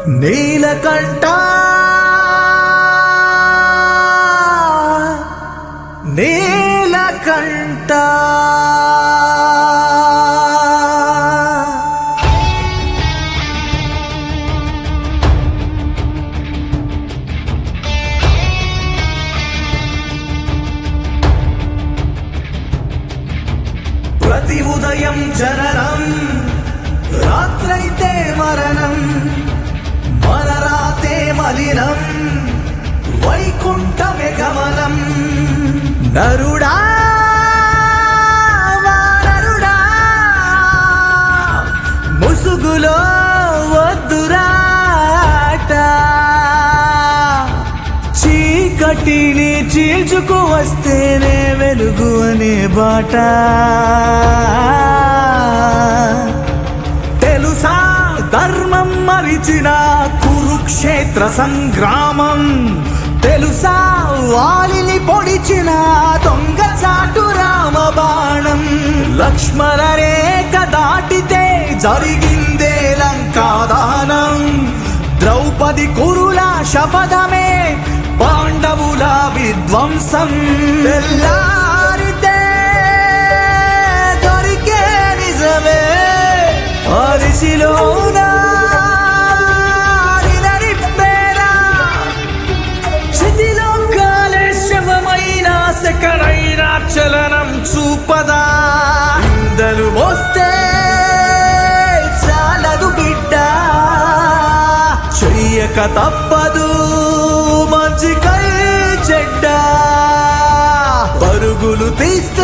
నీలకంఠ నీలకంఠ ప్రతి ఉదయం జననం రాత్రైతే మరణం మలరాతే మలినం వైకుంఠమే గమనం నరుడా వానరుడా ముసుగులో వద్దురాట చీకటిని చీల్చుకు వస్తేనే వెలుగు అనే బాట తెలుసా ధర్మం మరిచిన కురుక్షేత్ర సంగ్రామం తెలుసా వాలిని పొడిచిన దొంగ చాటు రామ బాణం లక్ష్మణ రేఖ దాటితే జరిగిందే లంకాదానం ద్రౌపది కురుల శపథమే పాండవుల విధ్వంసం తెల్లారితే దొరికే నిజమే అరిసిలోన నిలనిప్పేరా. శిథిలో కాలే శవమైన సెకనైన చలనం చూపదా ఇందలు మోస్తే చాలదు బిడ్డ చెయ్యక తప్పదు మంచి కై చెడ్డ పరుగులు తీస్తే